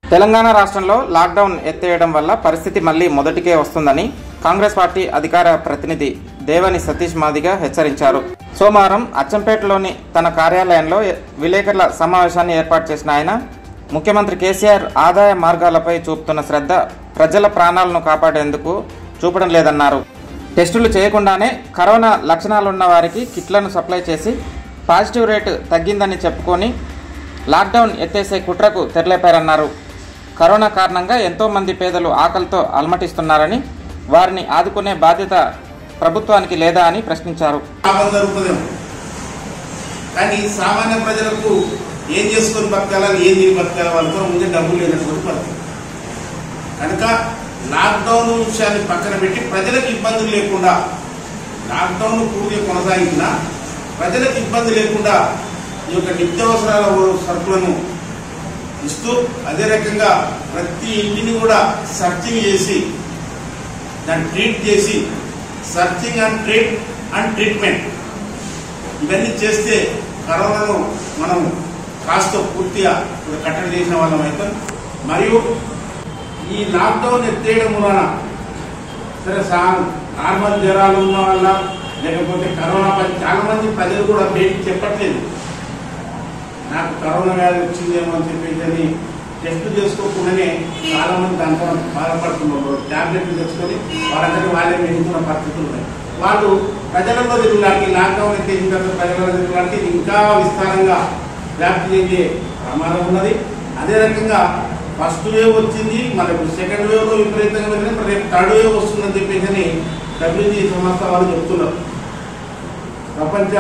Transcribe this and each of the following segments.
తెలంగాణ రాష్ట్రంలో లాక్డౌన్ ఎత్తేయడం వల్ల పరిస్థితి మళ్లీ మొదటికే వస్తుందని కాంగ్రెస్ పార్టీ అధికార ప్రతినిధి దేవని సతీష్ మాదిగ హెచ్చరించారు సోమవారం అచ్చంపేటలోని తన కార్యాలయంలో విలేకరుల సమావేశాన్ని ఏర్పాటు చేసిన ఆయన ముఖ్యమంత్రి కేసీఆర్ ఆదాయ మార్గాలపై చూపుతున్న శ్రద్ధ ప్రజల ప్రాణాలను కాపాడేందుకు చూపడం లేదన్నారు టెస్టులు చేయకుండానే కరోనా లక్షణాలున్న వారికి కిట్లను సప్లై చేసి పాజిటివ్ రేటు తగ్గిందని చెప్పుకొని లాక్డౌన్ ఎత్తేసే కుట్రకు తెరలేపారన్నారు కరోనా కారణంగా ఎంతో మంది పేదలు ఆకలితో అలమటిస్తున్నారని వారిని ఆదుకునే బాధ్యత ప్రభుత్వానికి లేదా అని ప్రశ్నించారు లాభం జరుగుతుందేమో కానీ సామాన్య ప్రజలకు ఏం చేసుకొని బతకాలని ఏం తిని బతకాలి వాళ్ళతో ముందే డబ్బులు లేనటువంటి పరిస్థితి కనుక లాక్డౌన్ విషయాన్ని పక్కన పెట్టి ప్రజలకు ఇబ్బందులు లేకుండా లాక్డౌన్ పూర్తిగా కొనసాగించిన ప్రజలకు ఇబ్బంది లేకుండా ఈ యొక్క నిత్యావసరాల సరుకులను ఇస్తూ అదే రకంగా ప్రతి ఇంటిని కూడా సర్చింగ్ చేసి దాన్ని ట్రీట్ చేసి searching and treat and treatment ఇవన్నీ చేస్తే కరోనాను మనం కాస్త పూర్తిగా ఇప్పుడు కట్టడి చేసిన వాళ్ళం అవుతాం మరియు ఈ లాక్డౌన్ ఎత్తేయడం వలన సరే సా నార్మల్ జ్వరాలు ఉన్న వల్ల లేకపోతే కరోనా పని చాలా మంది ప్రజలు కూడా బయటికి చెప్పట్లేదు నాకు కరోనా వ్యాధి వచ్చిందేమో అని చెప్పేసి అని టెస్ట్ చేసుకోకుండానే చాలా మంది దాంతో బాధపడుతున్నారు ట్యాబ్లెట్లు తెచ్చుకొని వాళ్ళందరినీ వాళ్ళే మెరుగుతున్న పరిస్థితులు ఉన్నాయి వాళ్ళు ప్రజలలో తిరుగులాంటి లాక్డౌన్ ఎత్తేసిన తర్వాత ప్రజలలో తిరుగులాంటి ఇది ఇంకా విస్తారంగా వ్యాప్తి చెందే ప్రమాదం ఉన్నది అదే రకంగా ఫస్ట్ వేవ్ వచ్చింది మనకు సెకండ్ వేవ్ లో విపరీతంగా వెళ్ళింది మరి రేపు థర్డ్ వేవ్ వస్తుందని చెప్పేసి అని డబ్ల్యూజీ సంస్థ వాళ్ళు చెప్తున్నారు ప్రపంచ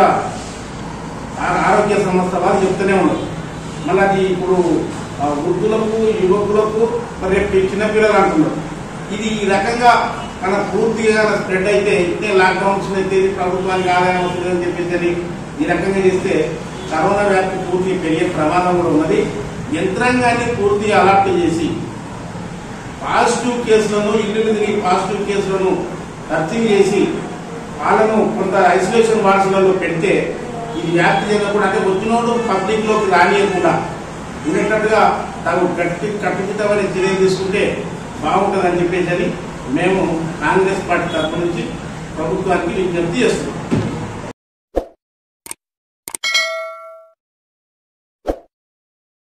ఆ- ఆరోగ్య సంస్థ వారు చెప్తూనే ఉన్నారు మళ్ళీ అది ఇప్పుడు ఆ, వృద్ధులకు యువకులకు మరి రేపు ఈ చిన్నపిల్లలు అంటున్నారు ఇది ఈ రకంగా మన పూర్తిగా స్ప్రెడ్ అయితే ఇట్టే లాక్డౌన్స్ అయితే ప్రభుత్వానికి ఆదాయం వస్తుందని చెప్పేసి అని ఈ రకంగా చేస్తే కరోనా వ్యాప్తి పూర్తి పెరిగే ప్రమాదం కూడా ఉన్నది యంత్రాంగాన్ని పూర్తిగా అలర్ట్ చేసి పాజిటివ్ కేసులను ఇల్లు తిరిగి పాజిటివ్ కేసులను సర్చింగ్ చేసి వాళ్ళను కొంత ఐసోలేషన్ వార్డ్స్లలో పెడితే ఇది వ్యాప్తి చెందకుండా అంటే వచ్చినోడు పబ్లిక్ లోకి రానియకుండా ఉండేటట్టుగా తాను గట్టి కట్టుదిట్టమని చర్యలు తీసుకుంటే బాగుంటుందని చెప్పేసి అని మేము కాంగ్రెస్ పార్టీ తరఫు నుంచి ప్రభుత్వానికి విజ్ఞప్తి చేస్తున్నాం